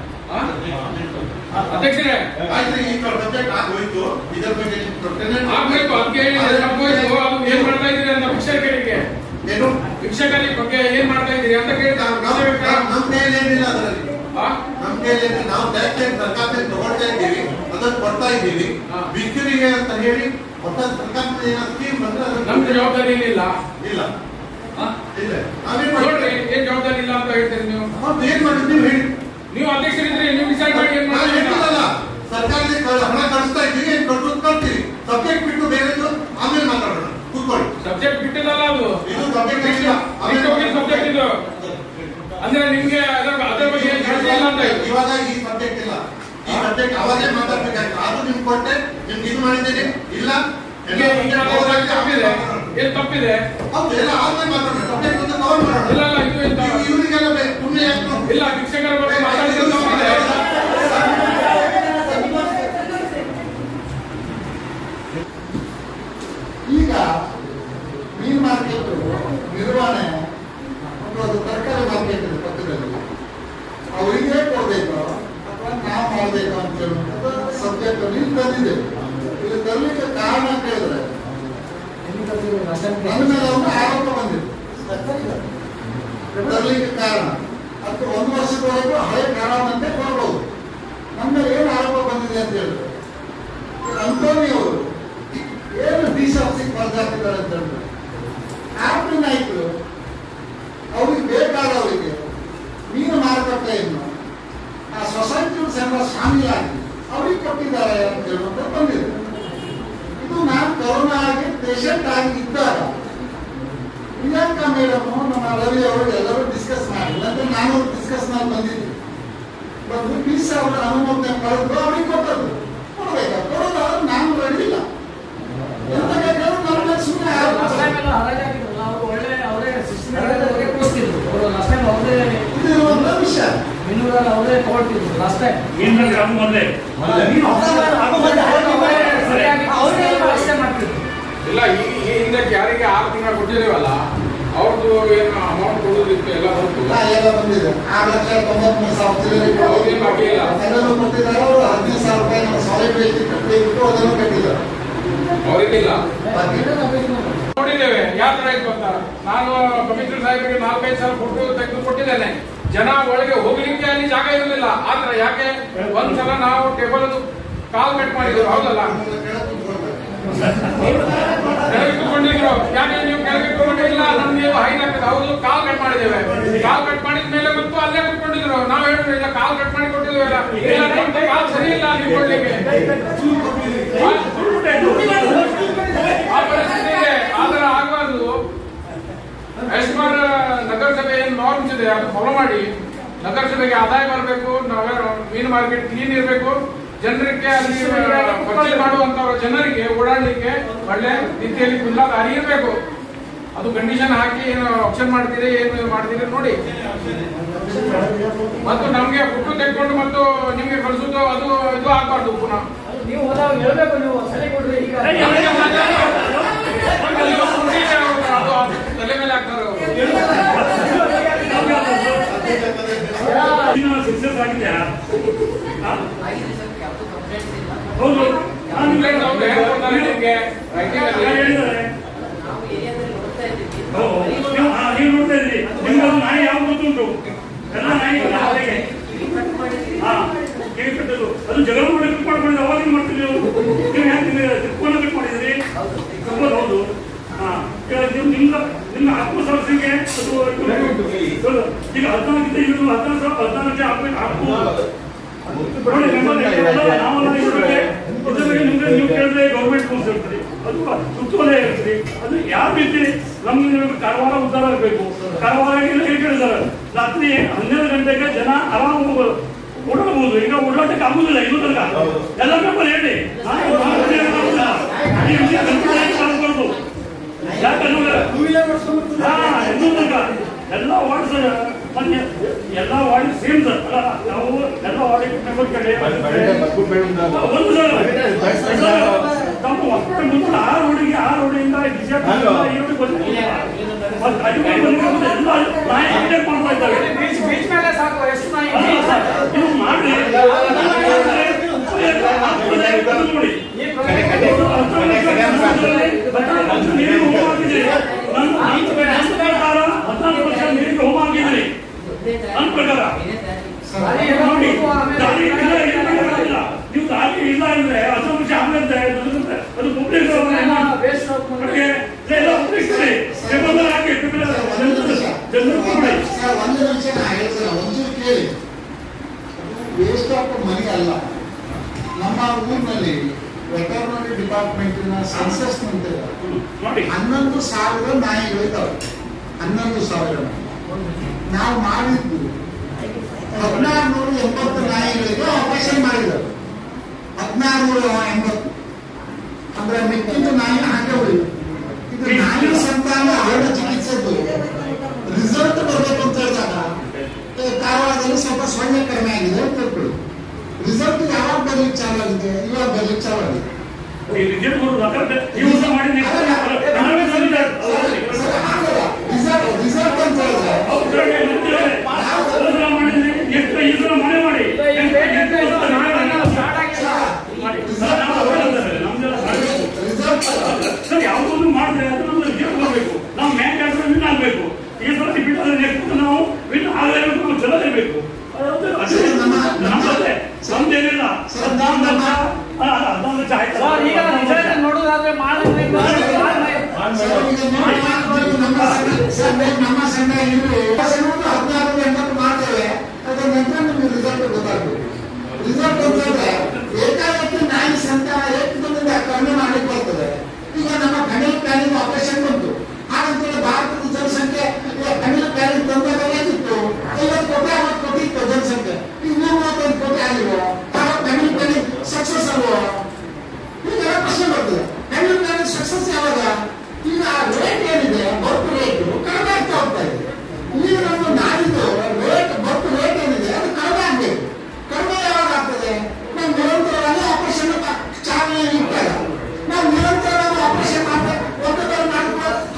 ಅಧ್ಯಕ್ಷರೇ ಆಯ್ತು ಈ ಬಜೆಟ್ ಆಗೋಯ್ತು ಇದರ ಬಗ್ಗೆ ಪ್ರಶ್ನೆ- ಆಗ್ಬೇಕು ಅದಕ್ಕೆ ಹೇಳಿ ತಪ್ಪೋಯ್ತು ಅದು ಏನ್ ಮಾಡ್ತಾ ಇದ್ದೀರಿ ಅಂತ ಭಿಕ್ಷಕರಿಗೆ ಏನು ಭಿಕ್ಷಕರ ಬಗ್ಗೆ ಏನ್ ಮಾಡ್ತಾ ಇದ್ದೀರಿ ಅಂತ ಕೇಳ್ತಾ ನಾವು- ನಾವು- ನಾವು- ನಮ್ಮ ಕೈಯಲ್ಲಿ ಏನಿಲ್ಲ ಅದರಲ್ಲಿ ಆ? ನಮ್ಮ ಕೈಯಲ್ಲಿ ಏನಿಲ್ಲ. ನಾವು ಟ್ಯಾಕ್ಸ್ ಸರ್ಕಾರದಿಂದ ತಗೊಳ್ತಾ ಇದ್ದೀವಿ ಅದನ್ನು ಕೊಡ್ತಾ ಇದ್ದೀವಿ ಹಾ. ಬಿಕ್ಕರಿಗೆ ಅಂತ ಹೇಳಿ ಹೊಸ ಸರ್ಕಾರದ ಏನೋ ಸ್ಕೀಮ್ ಬಂದ್ರೆ ಅದನ್ನ ನಮ್ದು ಜವಾಬ್ದಾರಿ ಏನಿಲ್ಲ ಇಲ್ಲ ಆ? ಇಲ್ಲ ನಾವೇನ್ ನೋಡ್ರಿ ಮಾಡ್ತೀವಿ ಏನ್ ಜವಾಬ್ದಾರಿ ಇಲ್ಲ ಅಂತ ಹೇಳ್ತೀರಿ ನೀವು ಮತ್ತೆ ಏನ್ ಮಾಡಿದ್ವಿ ನೀವು ಹೇಳಿ ನೀವು ಅಧ್ಯಕ್ಷರಿದ್ರೆ ನೀವು ಡಿಸೈಡ್ ಮಾಡಿ ಏನ್ ನಾವು ಮಾಡ್ತೀರಿ ಹೇಳ್ತೀವಲ್ಲ ಸರ್ಕಾರದಿಂದ ಕ- ಹಣ ಕಳಿಸ್ತಾ ಇದ್ದೀವಿ ಏನ್ ಕೊಟ್ಟು ಕೊಡ್ತೀವಿ ಸಬ್ಜೆಕ್ಟ್ ಬಿಟ್ಟು ಬೇರೆದು ಆಮೇಲೆ ಮಾತಾಡೋಣ ಕೂತ್ಕೊಳ್ಳಿ ಸಬ್ಜೆಕ್ಟ್ ಬಿಟ್ಟಿದಲ್ಲ ಅದು ಇದು ಸಬ್ಜೆಕ್ಟ್ ಇಲ್ಲ ಬಿಟ್ಟು ಹೋಗಿದ್ ಸಬ್ಜೆಕ್ಟ್ ಇದು ಅಂದ್ರೆ ನಿಮ್ಗೆ ಅದರ ಅದ್ರ ಬಗ್ಗೆ ಏನ್ ಕಾಳಜಿ ಇಲ್ಲ ಅಂತ ಇದು. ಇವಾಗ ಈ ಸಬ್ಜೆಕ್ಟ್ ಇಲ್ಲ ಈ ಸಬ್ಜೆಕ್ಟ್ ಅವಾಗೇ ಮಾತಾಡ್ಬೇಕಾಯ್ತು ಅದು ನಿಮ್ಗೆ ಕೊಟ್ಟೆ ನಿಮ್ಗೆ ಇದು ಮಾಡಿದ್ದೀನಿ ಇಲ್ಲ ಈಗ ಈಗ ಏನ್ ತಪ್ಪಿದೆ ಏನ್ ತಪ್ಪಿದೆ ಹೌದು ಎಲ್ಲ ಆದ್ಮೇಲೆ ಮಾತಾಡೋಣ ಸಬ್ಜೆಕ್ಟ್ ಒಂದು ಕವರ್ ಮಾಡೋಣ ಇಲ್ಲ ಇಲ್ಲ ಇದು ಎಂತ ಇವ್- ಇವ್ರಿಗೆಲ್ಲ ಬೇ- ಸುಮ್ನೆ ಯಾಕೆ ನಾವು- ಇಲ್ಲ ಭಿಕ್ಷಕರ ಬಗ್ಗೆ ಮಾತಾಡಿದ್ರೆ ತಪ್ಪಿದೆ ಈಗ ಮೀನ್ ಮಾರ್ಕೆಟ್ ನಿರ್ವಹಣೆ ಒಂದು ಅದು ತರಕಾರಿ ಮಾರ್ಕೆಟ್ ಇದೆ ಪಕ್ಕದಲ್ಲಿ ಅವರಿಗೆ ಕೊಡಬೇಕು ಅಥವಾ ನಾವು ಮಾಡಬೇಕು ಅಂತ ಹೇಳುವಂಥದ್ದು ಸಬ್ಜೆಕ್ಟ್ ಅಲ್ಲಿ ತಂದಿದೆ ಇಲ್ಲಿ ತರಲಿಕ್ಕೆ ಕಾರಣ ಅಂತ ಹೇಳಿದ್ರೆ ನನ್ನ ಮೇಲೆ ಒಂದು ಆರೋಪ ಬಂದಿದೆ ತರಲಿಕ್ಕೆ ಕಾರಣ ಅದು ಒಂದು ವರ್ಷದವರೆಗೂ ಹಳೆ ಕಾರಣವಂತೆ ಕೊಡಬಹುದು ನಮ್ಮ ಮೇಲೆ ಏನು ಆರೋಪ ಬಂದಿದೆ ಅಂತ ಹೇಳಿದ್ರೆ ಅಂಟೋನಿ ಅವರು ಏನು ಬೀಸ ಹಸಿಗೆ ಬರ್ದಾಕಿದ್ದಾರೆ ಅಂತ ಹೇಳಿದ್ರೆ ಆರ್ಮಿ ನಾಯಕರು ಅವ್ರಿಗೆ ಬೇಕಾದವರಿಗೆ ಮೀನು ಮಾರುಕಟ್ಟೆಯನ್ನು ಆ ಸೊಸೈಟಿ ಸೆಂಟರ್ ಶಾಮೀಲಾಗಿ ಅವ್ರಿಗೆ ಕೊಟ್ಟಿದ್ದಾರೆ ಅಂತ ಹೇಳುವಂತ ಬಂದಿದೆ ಇದು ನಾನು ಕೊರೋನಾ ಆಗಿ ಪೇಷಂಟ್ ಆಗಿ ಇದ್ದಾಗ ಪ್ರಿಯಾಂಕಾ ಮೇಡಮ್ ನಮ್ಮ ರವಿ ಅವರು ಎಲ್ಲರೂ ಡಿಸ್ಕಸ್ ಮಾಡಿಲ್ಲ ಅಂದ್ರೆ ನಾನು ಡಿಸ್ಕಸ್ ಮಾಡಿ ಬಂದಿದ್ದೆ ಬಂದು ಬೀಸ ಅವರ ಅನುಮೋದನೆ ಪಡೆದು ಅವ್ರಿಗೆ ಕೊಟ್ಟದ್ದು ಕೊಡ್ಬೇಕಾ ಕೊಡೋದಾದ್ರೆ ನಾನು ರೆಡಿ ಇಲ್ಲ ಎಂತ ಬೇಕಾದ್ರೂ ನನ್ನ ಮೇಲೆ ಸುಮ್ಮನೆ ಲಾಸ್ಟ್ ಟೈಮ್ ಎಲ್ಲ ಹರಾಜಾಗಿದ್ರಲ್ಲ ಅವರು ಒಳ್ಳೆ ಅವರೇ ಸಿಸ್ಟಮ್ ಕೊಡ್ತಿದ್ರು ಅವರು ಲಾಸ್ಟ್ ಟೈಮ್ ಅವರೇ ಇದು ಒಂದು ವಿಷಯ ಬೆಂಗಳೂರಲ್ಲಿ ಅವರೇ ತಗೊಳ್ತಿದ್ರು ಲಾಸ್ಟ್ ಟೈಮ್ ಮೀನುಗಳಿಗೆ ಅದು ಮೊದಲೇ ಸರಿಯಾಗಿ ಅವರೇ ವ್ಯವಸ್ಥೆ ಮಾಡ್ತಿದ್ರು ಇಲ್ಲ ಈ ಈ ಹಿಂದಕ್ಕೆ ಯಾರಿಗೆ ಆರು ತಿಂಗಳು ಕೊಟ್ಟಿದ್ದೇವಲ್ಲ ಅವ್ರದ್ದು ಏನು ಅಮೌಂಟ್ ಕೊಡೋದಿತ್ತು ಎಲ್ಲ ಹೊರತು ಹಾ, ಎಲ್ಲ ಬಂದಿದೆ ಆರು ಲಕ್ಷ ತೊಂಬತ್ಮೂರು ಸಾವಿರ ಚಿಲ್ಲರೆ ಅವ್ರಿಗೇನು ಬಾಕಿ ಇಲ್ಲ ಅದನ್ನು ಕೊಟ್ಟಿದ್ದಾರೆ ಅವರು ಹದಿನೈದು ಸಾವಿರ ರೂಪಾಯಿ ನಮ್ಮ ಸಾಲಿಡ್ ವೇಸ್ಟ್ ಕಟ್ಟಬೇಕು ಅದನ್ನು ಕಟ್ಟಿದ್ದಾರೆ ಅವರಿಗಿಲ್ಲ ಬಾಕಿ ನೋಡಿದ್ದೇವೆ ಯಾವ ತರ ಇತ್ತು ಅಂತ ನಾನು ಕಮಿಷನರ್ ಸಾಹೇಬರಿಗೆ ನಾಲ್ಕೈದು ಸಾವಿರ ಕೊಟ್ಟು ತೆಗೆದು ಕೊಟ್ಟಿದ್ದೇನೆ ಜನ ಒಳಗೆ ಹೋಗ್ಲಿಕ್ಕೆ ಅಲ್ಲಿ ಜಾಗ ಇರಲಿಲ್ಲ ಆದ್ರೆ ಯಾಕೆ ಒಂದ್ಸಲ ನಾವು ಟೇಬಲ್ ಕಾಲ್ ಕಟ್ ಮಾಡಿದ್ರು ಹೌದಲ್ಲ ಕೆಳಗೆ ಕೂತ್ಕೊಂಡಿದ್ರು ಯಾಕೆ ನೀವು ಕೆಳಗೆ ಕೂತ್ಕೊಂಡಿಲ್ಲ ನಮ್ಗೆ ಹೈನ್ ಆಗ್ತದೆ ಹೌದು ಕಾಲ್ ಕಟ್ ಮಾಡಿದ್ದೇವೆ ಕಾಲ್ ಕಟ್ ಮಾಡಿದ ಮೇಲೆ ಮತ್ತು ಅಲ್ಲೇ ಕೂತ್ಕೊಂಡಿದ್ರು ನಾವು ಹೇಳಿದ್ರು ಇಲ್ಲ ಕಾಲ್ ಕಟ್ ಮಾಡಿ ಕೊಟ್ಟಿದ್ವಲ್ಲ ಇಲ್ಲ ನಮ್ದು ಕಾಲ್ ಸರಿ ಇಲ್ಲ ನೀವು ಕೊಡ್ಲಿಕ್ಕೆ ಆ ಪರಿಸ್ಥಿತಿ ಇದೆ ಆದ್ರೆ ಆಗಬಾರ್ದು ಆಸ್ ಪರ್ ನಗರಸಭೆ ಏನ್ ನಾರ್ಮ್ಸ್ ಇದೆ ಅದು ಫಾಲೋ ಮಾಡಿ ನಗರಸಭೆಗೆ ಆದಾಯ ಬರಬೇಕು ಮೀನು ಮಾರ್ಕೆಟ್ ಕ್ಲೀನ್ ಇರಬೇಕು ಜನರಿಗೆ ಅಲ್ಲಿ ಪರ್ಚೇಸ್ ಮಾಡುವಂತವ್ರ ಜನರಿಗೆ ಓಡಾಡ್ಲಿಕ್ಕೆ ಒಳ್ಳೆ ರೀತಿಯಲ್ಲಿ ಖುಲ್ಲಾ ದಾರಿ ಇರಬೇಕು ಅದು ಕಂಡೀಷನ್ ಹಾಕಿ ಏನು ಆಪ್ಷನ್ ಮಾಡ್ತೀರಿ ಏನು ಮಾಡ್ತೀರಿ ನೋಡಿ ಮತ್ತು ನಮ್ಗೆ ಫುಟ್ಟು ತೆಗೆದುಕೊಂಡು ಮತ್ತು ನಿಮ್ಗೆ ಕಳಿಸೋದು ಅದು ಇದು ಆಗ್ಬಾರ್ದು ಪುನಃ ನೀವು ಹೋದಾಗ ಹೇಳ್ಬೇಕು ನೀವು ಸರಿ ಕೊಡ್ರಿ ಈಗ ಅದು ತಲೆ ಮೇಲೆ ಹಾಕ್ತಾರೆ ಅವ್ರು. ಸಕ್ಸಸ್ ಆಗಿದ್ಯಾ ಹಾ? ಹೌದು ನಾನು ಕಂಪ್ಲೇಂಟ್ ಅವ್ರು ಏನ್ ಕೊಡ್ತಾರೆ ನಿಮ್ಗೆ writing ಅಲ್ಲಿ? ಹೇಳಿದ್ದಾರೆ ಹೌದು. ನೀವು- ಹಾ, ನೀವು ನೋಡ್ತಾ ಇದ್ರಿ ನಿಮ್ಗೆ ಅದು ನಾಯಿ ಯಾವ್ದು ಗೊತ್ತುಂಟು ಎಲ್ಲ ನಾಯಿ ಹಾಗೆ ಹಾ ಕಿವಿ ಕಟ್ಟೋದು ಅದು ಜಗಳ ಮಾಡಿ ಕಟ್ ಮಾಡ್ಕೊಂಡಿದ್ದು ಅವಾಗ ಏನ್ ಮಾಡ್ತೀವಿ ನೀವು ನೀವು ಯಾಕೆ ತಿಳ್ಕೊಂಡು ಕಟ್ ಮಾಡಿದ್ರಿ ಸಂಬಂಧ ಹೌದು ಹಾ ಈಗ ನೀವು ನಿಮ್ಮ ನಿಮ್ಮ ಆತ್ಮಸಾಕ್ಷಿಗೆ ಅದು ಹೌದು. ಈಗ ಹದಿನಾಲ್ಕಿಂತ ಇದು ಹದಿನಾಲ್ಕು ಸಾವಿರ ಹದಿನಾಲ್ಕು ಹಾಕ್ಬೇಕು ಹಾಕ್ಬೋದು ನೋಡಿ ನಮ್ಮಲ್ಲಿ ಎಲ್ಲ ನಾವೆಲ್ಲ ಇದ್ರ ಬಗ್ಗೆ ಇದ್ರ ಬಗ್ಗೆ ನಿಮ್ಗೆ ನೀವು ಕೇಳಿದ್ರೆ ಗೌರ್ಮೆಂಟ್ ರೂಲ್ಸ್ ಇರ್ತೀರಿ ಅದು ಸುತ್ತೋಲೆ ಇರ್ತೀರಿ ಅದು ಯಾವ ರೀತಿ ನಮ್ಗೆ ನಿಮಗೆ ಕಾರವಾರ ಉದ್ಧಾರ ಆಗಬೇಕು ಕಾರವಾರ ಇಲ್ಲ ಹೇಗೆ ಹೇಳಿದ್ದಾರೆ ರಾತ್ರಿ ಹನ್ನೆರಡು ಗಂಟೆಗೆ ಜನ ಆರಾಮ ಓಡಾಡಬಹುದು ಈಗ ಓಡಾಟಕ್ಕೆ ಆಗುದಿಲ್ಲ ಇನ್ನೂ ತನಕ ಎಲ್ಲ ಪೇಪರ್ ಹೇಳಿ ನಾನು ಓಡಾಡೋದೇ ಆಗುದಿಲ್ಲ. ಈ ವಿಷಯ ಗಂಟೆ ಮಾಡ್ಕೊಳ್ದು ಯಾಕಂದ್ರೆ ಹಾ ಇನ್ನೂ ತನಕ ಎಲ್ಲ ವಾರ್ಡ್ಸ್ ಮೊನ್ನೆ ಎಲ್ಲ ವಾರ್ಡ್ ಸೇಮ್ ಸರ್ ಅಲ್ಲ ನಾವು ಎಲ್ಲ ವಾರ್ಡ್ ಮೆಂಬರ್ ಕಡೆ ಒಂದು ಸರ್ ಸರ್, ನಮ್ಮ ಹಾಸ್ಪಿಟಲ್ ಮುಂದೆ ಆ ರೋಡಿಗೆ ಆ ರೋಡಿಂದ ವಿಜಯ ಈ ರೋಡಿಗೆ ಬಂದಿಲ್ಲ ಮತ್ತೆ ಅಧಿಕಾರಿ ಬಂದಿರೋದು ಎಲ್ಲ ನಾಯಿ ಅಪ್ಡೇಟ್ ಮಾಡ್ತಾ ಇದ್ದಾರೆ ಬೀಚ್ ಬೀಚ್ ಮೇಲೆ ಸಾಕು ಎಷ್ಟು ನಾಯಿ ಅಲ್ಲ ಸರ್, ಇದು ಮಾಡಿ ನೋಡಿ ನೀರು ಹೋಮ ಹಾಕಿದ್ರಿ ನನ್ನ ನನ್ನ ಪ್ರಕಾರ ಹದಿನಾಲ್ಕು ವರ್ಷ ನೀರಿಗೆ ಹೋಮ ಹಾಕಿದ್ರಿ ನನ್ನ ಪ್ರಕಾರ ದಾರಿ ಎಲ್ಲ ನೋಡಿ ಹೋಗುವ ಆಮೇಲೆ ದಾರಿ ಇಲ್ಲ ಇಲ್ಲ ನೀವು ದಾರಿ ಇಲ್ಲ ಅಂದ್ರೆ ಹತ್ತು ನಿಮಿಷ ಆಮೇಲೆ ಅದು ಅದು ಪಬ್ಲಿಕ್ ವೇಸ್ಟ್ ಅದಕ್ಕೆ ಎಲ್ಲ ಪಬ್ಲಿಕ್ ಪೇಪರ್ ಹಾಕಿ ಜನರು ಕೊಡಿ ಸರ್ ಒಂದು ನಿಮಿಷ ನಾ ಹೇಳ್ತೀನಿ ಒಂಚೂರು ಕೇಳಿ ವೇಸ್ಟ್ ಆಫ್ ಮನಿ ಅಲ್ಲ ನಮ್ಮ ಊರಿನಲ್ಲಿ ವೆಟರ್ನರಿ ಡಿಪಾರ್ಟ್ಮೆಂಟಿನ ಸೆನ್ಸಸ್ ನಂತರ ನೋಡಿ ಹನ್ನೊಂದು ಸಾವಿರ ನಾಯಿಗಳು ಇದ್ದಾವೆ ಹನ್ನೊಂದು ಸಾವಿರ ನಾವು ಮಾಡಿದ್ದು ಹದಿನಾರು ನೂರ ಎಂಬತ್ತು ನಾಯಿಗಳಿಗೆ ಆಪರೇಷನ್ ಮಾಡಿದ್ದಾರೆ ಹದಿನಾರು ನೂರ ಎಂಬತ್ತು ಅಂದ್ರೆ ಮಿಕ್ಕಿದ್ದು ನಾಯಿ ಹಾಗೆ ಉಳಿದು ಇದು ನಾಯಿ ಸಂತಾನ ಆಡ ಚಿಕಿತ್ಸೆದು ರಿಸಲ್ಟ್ ಬರಬೇಕು ಅಂತ ಹೇಳಿದಾಗ ಏ, ಕಾರವಾರದಲ್ಲಿ ಸ್ವಲ್ಪ ಸೊನ್ನೆ ಕಡಿಮೆ ಆಗಿದೆ ಅಂತ ತಿಳ್ಕೊಳ್ಳಿ ರಿಸಲ್ಟ್ ಯಾವಾಗ ಬರ್ಲಿಕ್ಕೆ ಚಾಲು ಆಗಿದೆ ಇವಾಗ ಬರ್ಲಿಕ್ಕೆ ಚಾಲು ಆಗಿದೆ ಈ ರಿಸಲ್ಟ್ ಬರೋದು ಯಾಕಂದ್ರೆ ಈ ವರ್ಷ ಮಾಡಿ next year ನಾವೇ ಸರಿಯಾಗಿ ಸರ್, ಹಾಗಲ್ಲ. ರಿಸಲ್ಟ್ ರಿಸಲ್ಟ್ ಅಂತ ಹೇಳಿದ್ರೆ ಅವ್ರು ಕಡೆ ನಿಂತಿದ್ದಾರೆ. ಹೋದ ಸಲ ಮಾಡಿದ್ರಿ, ಎಷ್ಟು ಈ ಸಲ ಮನೆ ಮಾಡಿ ಎಷ್ಟು ವರ್ಷ ನಾಳೆ ಮಾಡಿ. ಮಾಡಿ. ಸರ್, ನಾವು ಅವೆಲ್ಲ ಸರ್, ನಮ್ದೆಲ್ಲ ಮಾಡಬೇಕು. ರಿಸಲ್ಟ್ ಸರ್ ಯಾವುದೊಂದು ಮಾಡಿದ್ರೆ ಅದು ನಮ್ದು ರಿಸಲ್ಟ್ ಬರಬೇಕು ನಾವು ಮ್ಯಾಚ್ ಆಡಿದ್ರೆ ವಿನ್ ಆಗಬೇಕು ಈ ಸಲ ಬಿಟ್ಟರೆ ನೆಕ್ಸ್ಟ್ ನಾವು ವಿನ್ ಆಗಲೇಬೇಕು ನಾವು ಚಲೋ ಇರಬೇಕು ಅದು ಅಷ್ಟೇ. ನಮ್ಮದೇ ನಮ್ದೇನಿಲ್ಲ ಹದಿನಾರು ಲಕ್ಷ ಆ, ಅಲ್ಲ, ಹದಿನಾರು ಲಕ್ಷ ಆಯ್ತಲ್ಲ ಸರ್ ಈಗ ರಿಸಲ್ಟ್ ನೋಡೋದಾದ್ರೆ ಮಾಡಿದ್ರೆ ಸರ್, ಈಗ ನೋಡಿ, ನೀವು ನಮ್ಮ ಸಂಘ- ಸರ್, ನೀವು ನಮ್ಮ ಸಂಘ ಇರ್ರಿ. ವರ್ಷಕ್ಕೆ ಹದಿನಾರು ಎಂಬತ್ತು ಮಾಡ್ತೇವೆ ಅದರ ನಂತರ ನಿಮಗೆ ರಿಸಲ್ಟ್ ಗೊತ್ತಾಗ್ಬೇಕು ರಿಸಲ್ಟ್ ಅಂತ ಹೇಳಿದ್ರೆ ಏಕಾಏಕಿ ನಾಯಿ ಸಂತಾನ ಏಕದಿಂದ ಕಡಿಮೆ ಮಾಡ್ಲಿಕ್ಕೆ ಬರ್ತದೆ ಈಗ ನಮ್ಮ ಕಣಿಲ್ ಪ್ಯಾನಿಂಗ್ ಆಪರೇಷನ್ ಬಂತು ಹಾಗಂತೇಳಿ ಭಾರತದ ಜನಸಂಖ್ಯೆ ಕಣಿಲ್ ಪ್ಯಾನಿಂಗ್ ತಂದಾಗ ಏನಿತ್ತು ಐವತ್ತು ಕೋಟಿ ಅರವತ್ತು ಕೋಟಿ ಇತ್ತು ಜನಸಂಖ್ಯೆ ಈಗ ನೂರ ಮೂವತ್ತೈದು ಕೋಟಿ ಆಗಿಲ್ವೋ ಆಗ ಕಣಿಲ್ ಪ್ಯಾನಿಂಗ್ ಸಕ್ಸಸ್ ಅಲ್ವೋ ಈಗ ಪ್ರಶ್ನೆ ಬರ್ತದೆ ಕಣಿಲ್ ಪ್ಯಾನಿಂಗ್ ಸಕ್ಸಸ್ ಯಾವಾಗ ಈಗ ರೇಟ್ ಏನಿದೆ ಬರ್ತ್ ರೇಟ್ ಕಡಿಮೆ ಆಗ್ತಾ ಹೋಗ್ತಾ ಇದೆ ಈಗ ನಮ್ಮ ನಾಡಿದ್ದು ರೇಟ್ ಬರ್ತ್ ರೇಟ್ ಏನಿದೆ ಅದು ಕಡಿಮೆ ಆಗ್ಬೇಕು ಕಡಿಮೆ ಯಾವಾಗ ಆಗ್ತದೆ ನಾವು ನಿರಂತರವಾಗಿ ಆಪರೇಷನ್ ಚಾಲನೆ ಇಟ್ಟಾಗ ನಾವು ನಿರಂತರವಾಗಿ ಆಪರೇಷನ್ ಮಾಡ್ಬೇಕು ಒಂದು ತರ ಮಾಡ್ಕೊಂಡು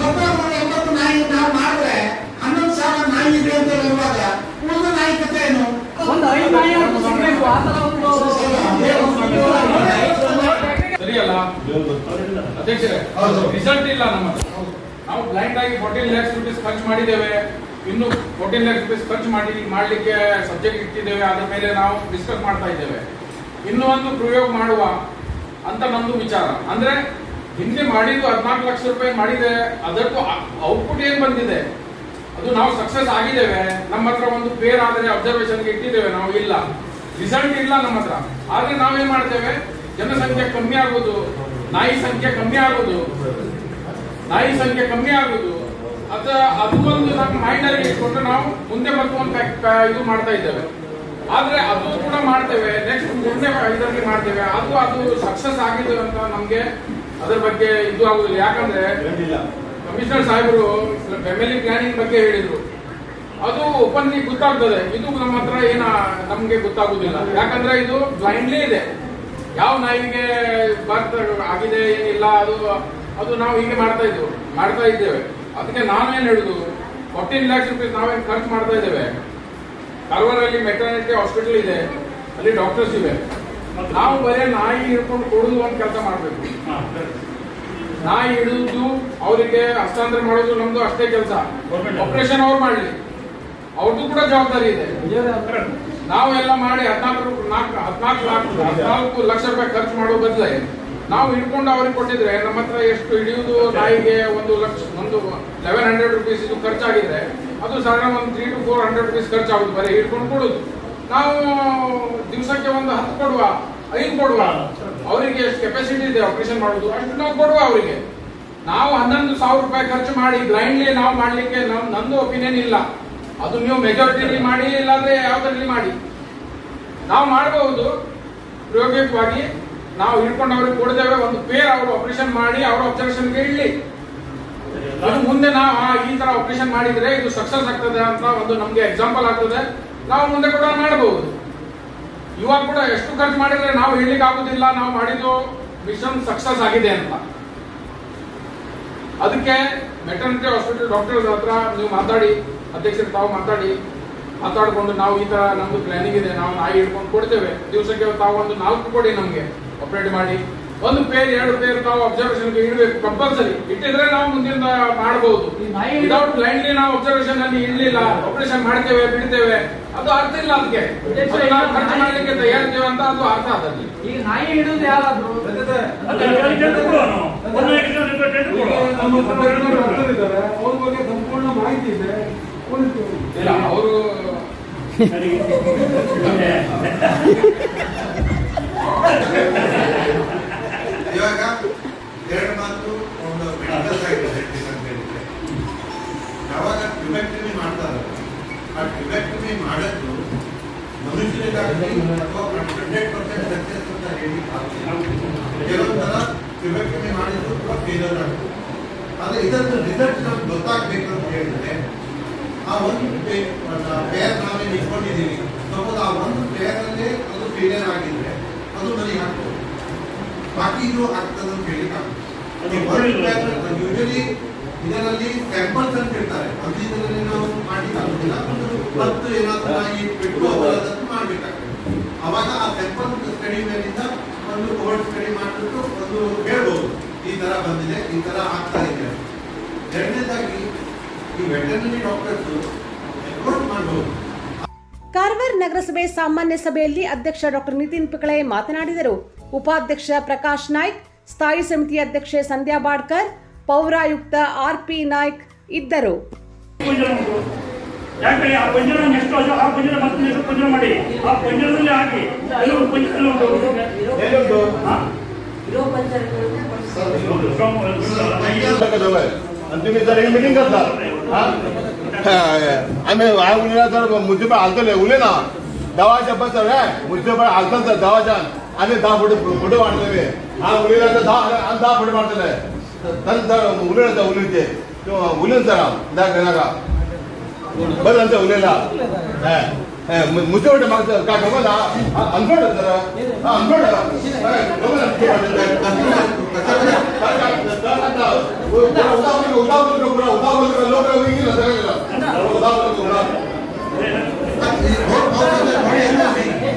ಅಧ್ಯಕ್ಷರೇ ಹೌದು. ರಿಸಲ್ಟ್ ಇಲ್ಲ ನಮ್ಮ ಹತ್ರ. ನಾವು ಬ್ಲೈಂಡ್ ಆಗಿ ಫೋರ್ಟೀನ್ ಲ್ಯಾಕ್ಸ್ ರುಪೀಸ್ ಖರ್ಚು ಮಾಡಿದ್ದೇವೆ ಇನ್ನು ಫೋರ್ಟೀನ್ ಲ್ಯಾಕ್ಸ್ ರುಪೀಸ್ ಖರ್ಚು ಮಾಡಿ ಮಾಡ್ಲಿಕ್ಕೆ ಸಬ್ಜೆಕ್ಟ್ ಇಟ್ಟಿದ್ದೇವೆ ಅದ್ರ ಮೇಲೆ ನಾವು ಡಿಸ್ಕಸ್ ಮಾಡ್ತಾ ಇದ್ದೇವೆ ಇನ್ನು ಒಂದು ಪ್ರಯೋಗ ಮಾಡುವ ಅಂತ ನಮ್ದು ವಿಚಾರ ಅಂದ್ರೆ ಹಿಂದೆ ಮಾಡಿದ್ದು ಹದಿನಾಲ್ಕು ಲಕ್ಷ ರೂಪಾಯಿ ಮಾಡಿದೆ ಅದಕ್ಕೂ ಔಟ್ಪುಟ್ ಏನ್ ಬಂದಿದೆ ಅದು ನಾವು ಸಕ್ಸಸ್ ಆಗಿದ್ದೇವೆ ನಮ್ಮ ಹತ್ರ ಒಂದು ಪೇರ್ ಆದ್ರೆ ಅಬ್ಸರ್ವೇಷನ್ಗೆ ಇಟ್ಟಿದ್ದೇವೆ ನಾವು ಇಲ್ಲ ರಿಸಲ್ಟ್ ಇಲ್ಲ ನಮ್ಮ ಹತ್ರ ಆದ್ರೆ ನಾವೇನ್ ಮಾಡ್ತೇವೆ ಜನಸಂಖ್ಯೆ ಕಮ್ಮಿ ಆಗುದು ನಾಯಿ ಸಂಖ್ಯೆ ಕಮ್ಮಿ ಆಗುದು ನಾಯಿ ಸಂಖ್ಯೆ ಕಮ್ಮಿ ಆಗುದು ಅದ ಅದು ಒಂದು ನಮ್ಮ ಮೈಂಡ್ ಅಲ್ಲಿ ಇಟ್ಕೊಂಡು ನಾವು ಮುಂದೆ ಮತ್ತು ಒಂದು ಇದು ಮಾಡ್ತಾ ಇದ್ದೇವೆ ಆದ್ರೆ ಅದು ಕೂಡ ಮಾಡ್ತೇವೆ ನೆಕ್ಸ್ಟ್ ಮುಂದೆ ಇದರಲ್ಲಿ ಮಾಡ್ತೇವೆ ಅದು ಅದು ಸಕ್ಸಸ್ ಆಗಿದೆ ಅಂತ ನಮ್ಗೆ ಅದ್ರ ಬಗ್ಗೆ ಇದು ಆಗುದಿಲ್ಲ ಯಾಕಂದ್ರೆ ಕಮಿಷನರ್ ಸಾಹೇಬರು ಫ್ಯಾಮಿಲಿ ಪ್ಲಾನಿಂಗ್ ಬಗ್ಗೆ ಹೇಳಿದ್ರು ಅದು ಓಪನ್ ಗೊತ್ತಾಗ್ತದೆ ಇದು ನಮ್ಮ ಹತ್ರ ಏನ ನಮ್ಗೆ ಗೊತ್ತಾಗುದಿಲ್ಲ ಯಾಕಂದ್ರೆ ಇದು ಬ್ಲೈಂಡ್ಲಿ ಇದೆ ಯಾವ ನಾಯಿಗೆ ಬರ್ತ್ ಆಗಿದೆ ಏನಿಲ್ಲ ಅದು ಅದು ನಾವು ಹೀಗೆ ಮಾಡ್ತಾ ಇದ್ವು ಮಾಡ್ತಾ ಇದ್ದೇವೆ ಅದಕ್ಕೆ ನಾವೇನ್ ಹೇಳುದು ಫೋರ್ಟೀನ್ ಲ್ಯಾಕ್ಸ್ ರುಪೀಸ್ ನಾವೇನ್ ಖರ್ಚು ಮಾಡ್ತಾ ಇದ್ದೇವೆ ಕಾರವಾರಲ್ಲಿ ಮೆಟರ್ನಿಟಿ ಹಾಸ್ಪಿಟಲ್ ಇದೆ ಅಲ್ಲಿ ಡಾಕ್ಟರ್ಸ್ ಇವೆ ನಾವು ಬರೀ ನಾಯಿ ಹಿಡ್ಕೊಂಡು ಕೊಡುದು ಒಂದು ಕೆಲಸ ಮಾಡ್ಬೇಕು ಹಾ, ನಾಯಿ ಹಿಡಿದು ಅವರಿಗೆ ಹಸ್ತಾಂತರ ಮಾಡೋದು ನಮ್ದು ಅಷ್ಟೇ ಕೆಲಸ Government. ಆಪರೇಷನ್ ಅವ್ರು ಮಾಡ್ಲಿ ಅವ್ರದ್ದು ಕೂಡ ಜವಾಬ್ದಾರಿ ಇದೆ correct. ನಾವೆಲ್ಲ ಮಾಡಿ ಹದಿನಾಲ್ಕು ನಾಲ್ಕು ಹದಿನಾಲ್ಕು ಲಾಖ ಹದಿನಾಲ್ಕು ಲಕ್ಷ ರೂಪಾಯಿ ಖರ್ಚು ಮಾಡೋ ಬದಲೇ ನಾವು ಹಿಡ್ಕೊಂಡು ಅವ್ರಿಗೆ ಕೊಟ್ಟಿದ್ರೆ ನಮ್ಮ ಹತ್ರ ಎಷ್ಟು ಹಿಡಿಯುವುದು ನಾಯಿಗೆ ಒಂದು ಲಕ್ಷ ಒಂದು ಲೆವೆನ್ ಹಂಡ್ರೆಡ್ ರುಪೀಸ್ ಇದು ಖರ್ಚಾಗಿದ್ರೆ ಅದು ಸಣ್ಣ ಒಂದು three two four hundred rupees ಖರ್ಚಾಗುದು ಬರೀ ಹಿಡ್ಕೊಂಡು ಕೊಡುದು ನಾವು ದಿವಸಕ್ಕೆ ಒಂದು ಹತ್ತು ಕೊಡುವ ಐದು ಕೊಡುವ ಅವರಿಗೆ ಎಷ್ಟು ಕೆಪಾಸಿಟಿ ಇದೆ ಆಪರೇಷನ್ ಮಾಡುದು ಅಷ್ಟು ನಾವು ಕೊಡುವ ಅವರಿಗೆ ನಾವು ಹನ್ನೊಂದು ಸಾವಿರ ರೂಪಾಯಿ ಖರ್ಚು ಮಾಡಿ ಬ್ಲೈಂಡ್ಲಿ ನಾವು ಮಾಡ್ಲಿಕ್ಕೆ ನಮ್ ನಂದು ಒಪಿನಿಯನ್ ಇಲ್ಲ ಅದು ನೀವು ಮೆಜಾರಿಟಿ ಮಾಡಿ ಇಲ್ಲಾಂದ್ರೆ ಯಾವ್ದ್ರಲ್ಲಿ ಮಾಡಿ ನಾವು ಮಾಡಬಹುದು ಪ್ರಾಯೋಗಿಕವಾಗಿ ನಾವು ಹಿಡ್ಕೊಂಡು ಅವ್ರಿಗೆ ಕೊಡ್ತೇವೆ ಒಂದು ಪೇರ್ ಅವರು ಆಪರೇಷನ್ ಮಾಡಿ ಅವ್ರ ಅಬ್ಸರ್ವೇಷನ್ಗೆ ಇಡ್ಲಿ ಅದು ಮುಂದೆ ನಾವು ಆ, ಈ ತರ ಆಪರೇಷನ್ ಮಾಡಿದ್ರೆ ಇದು ಸಕ್ಸಸ್ ಆಗ್ತದೆ ಅಂತ ಒಂದು ನಮ್ಗೆ ಎಕ್ಸಾಂಪಲ್ ಆಗ್ತದೆ ನಾವು ಮುಂದೆ ಕೂಡ ಮಾಡಬಹುದು ಇವಾಗ ಕೂಡ ಎಷ್ಟು ಖರ್ಚು ಮಾಡಿದ್ರೆ ನಾವು ಹೇಳಲಿಕ್ಕೆ ಆಗುದಿಲ್ಲ ನಾವು ಮಾಡಿದ್ದು ಮಿಷನ್ ಸಕ್ಸಸ್ ಆಗಿದೆ ಅಂತ ಅದಕ್ಕೆ ಮೆಟರ್ನಿಟಿ ಹಾಸ್ಪಿಟಲ್ ಡಾಕ್ಟರ್ಸ್ ಹತ್ರ ನೀವು ಮಾತಾಡಿ ಅಧ್ಯಕ್ಷರು ತಾವು ಮಾತಾಡಿ ಮಾತಾಡ್ಕೊಂಡು ನಾವು ಈ ತರ ನಮ್ದು ಪ್ಲಾನಿಂಗ್ ಇದೆ ನಾವು ನಾಯಿ ಹಿಡ್ಕೊಂಡು ಕೊಡ್ತೇವೆ ದಿವಸಕ್ಕೆ ತಾವು ಒಂದು ನಾಲ್ಕು ಕೊಡಿ ನಮ್ಗೆ ಆಪರೇಟ್ ಮಾಡಿ ಒಂದು ಪೇರ್ ಎರಡು ಪೇರ್ ತಾವು ಅಬ್ಸರ್ವೇಷನ್ ಇಡಬೇಕು ಕಂಪಲ್ಸರಿ ಇಟ್ಟಿದ್ರೆ ನಾವು ಮುಂದಿನ ಮಾಡಬಹುದು ಈ ನಾಯಿ- ವಿದೌಟ್ ಬ್ಲೈಂಡ್ಲಿ ನಾವು ಅಬ್ಸರ್ವೇಷನ್ ಅಲ್ಲಿ ಇಡ್ಲಿಲ್ಲ ಆಪರೇಷನ್ ಮಾಡ್ತೇವೆ ಬಿಡ್ತೇವೆ ಅದು ಅರ್ಥ ಇಲ್ಲ ಅದಕ್ಕೆ ಅದು ನಾವು ಖರ್ಚು ಮಾಡ್ಲಿಕ್ಕೆ ತಯಾರಿದ್ದೇವೆ ಅಂತ ಅದು ಅರ್ಥ ಅದಕ್ಕೆ ಈಗ ನಾಯಿ ಹಿಡಿದು ಯಾರಾದ್ರು ಅದು ಅದಕ್ಕೆ ಟೆಂಡರ್ ಕೊಡುವ ನಾವು. ಒಂದು ಎಕರೆ ಟೆಂಡರ್ ಕೊಡುವ. ಅವ್ರ ಬಗ್ಗೆ ಸಂಪೂರ್ಣ ಮಾಹಿತಿ ಇದೆ ಉಳಿತು ಇಲ್ಲ ಅವರು ಸರಿ. ಇವಾಗ ಎರಡು ಮಾತು ಒಂದು ಮೆಡಿಕಲ್ ಸೈಡ್ ಅಂತ ಹೇಳಿದ್ರೆ ಯಾವಾಗ ಟ್ಯುಬೆಕ್ಟಮಿ ಮಾಡ್ತಾರಲ್ಲ ಆ ಟ್ಯುಬೆಕ್ಟಮಿ ಮಾಡೋದು ಮನುಷ್ಯರಿಗಾಗಲಿ ಅಥವಾ ಹಂಡ್ರೆಡ್ ಪರ್ಸೆಂಟ್ ಸಕ್ಸಸ್ ಅಂತ ಹೇಳಿ ಕೆಲವೊಂದರ ಟ್ಯುಬೆಕ್ಟಮಿ ಮಾಡಿದ್ರು ಕೂಡ ಫೇಲರ್ ಆಗ್ತದೆ ಆದ್ರೆ ಇದರದ್ದು ರಿಸಲ್ಟ್ ನಮ್ಗೆ ಗೊತ್ತಾಗ್ಬೇಕು ಅಂತ ಹೇಳಿದ್ರೆ ಆ ಒಂದು ಪೇರ್ ನಾವೇನು ಇಟ್ಕೊಂಡಿದ್ದೀವಿ ಸಪೋಸ್ ಆ ಒಂದು ಪೇರಲ್ಲೇ ಅದು ಫೇಲಿಯರ್ ಆಗಿದ್ರೆ ಅದು ನನಗೆ ಆಗ್ತದೆ ಬಾಕಿ ಇದು ಆಗ್ತದೆ ಅಂತ ಹೇಳಿ ಯೂಶಲಿ ಇದರಲ್ಲಿ ಸ್ಯಾಂಪಲ್ಸ್ ಅಂತ ಇರ್ತಾರೆ ಒಂದು ಇದರಲ್ಲಿ ನಾವು ಮಾಡ್ಲಿಕ್ಕೆ ಆಗುದಿಲ್ಲ ಒಂದು ಹತ್ತು ಏನಾದ್ರು ನಾಯಿ ಬಿಟ್ಟು ಅದನ್ನು ಮಾಡ್ಬೇಕಾಗ್ತದೆ ಅವಾಗ ಆ ಸ್ಯಾಂಪಲ್ ಸ್ಟಡಿ ಮೇಲಿಂದ ಒಂದು ಕೋರ್ಟ್ ಸ್ಟಡಿ ಮಾಡಿಬಿಟ್ಟು ಒಂದು ಹೇಳ್ಬೋದು ಈ ತರ ಬಂದಿದೆ ಈ ತರ ಆಗ್ತಾ ಇದೆ ಎರಡನೇದಾಗಿ ಈ ವೆಟರ್ನರಿ ಡಾಕ್ಟರ್ಸ್ ಎಫರ್ಟ್ ಮಾಡ್ಬೋದು ಕಾರವಾರ ನಗರಸಭೆ ಸಾಮಾನ್ಯ ಸಭೆಯಲ್ಲಿ ಅಧ್ಯಕ್ಷ ಡಾಕ್ಟರ್ ನಿತಿನ್ ಪಿಕಳೆ ಮಾತನಾಡಿದರು ಉಪಾಧ್ಯಕ್ಷ ಪ್ರಕಾಶ್ ನಾಯ್ಕ್ ಸ್ಥಾಯಿ ಸಮಿತಿ ಅಧ್ಯಕ್ಷೆ ಸಂಧ್ಯಾ ಬಾಡ್ಕರ್ ಪೌರಾಯುಕ್ತ ಆರ್ ಪಿ ನಾಯ್ಕ್ ಇದ್ದರು ಪಂಜರ ಉಂಟು ಯಾಕೆ ಆ ಪಂಜರ ಎಷ್ಟು ಅಜ ಆ ಪಂಜರ ಮತ್ತೆ ನೆಕ್ಸ್ಟ್ ಪಂಜರ ಮಾಡಿ ಆ ಪಂಜರದಲ್ಲಿ ಹಾಕಿ ಅಲ್ಲಿ ಒಂದು ಪಂಜರದಲ್ಲಿ ಉಂಟು ಹಾ? आणि तुम्ही जर मिटिंग करता आम्ही वाय उलयना तर मुन्सिपल हालतले उलय ना दवा शब्द सर मुन्सिपल हालतात सर दवाच्यान आनी दहा फुट फुटे मारतले हा उलयला तर दहा आनी दहा फुटे मारतले तर उलयना तर उलयते उलयन सर नाका नाका बरं नंतर उलयला मुन्सिपल मागता काय खबर ना अनपड सर हा अनपड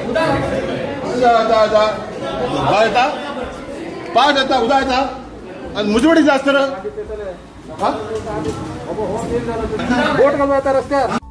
पाच येता उदा येता ಅದು ಮುಜುಗಡೆ ಜಾಸ್ತಿ ಬೋಟ್ಗಳು ಬರ್ತಾರೆ ಅಷ್ಟೇ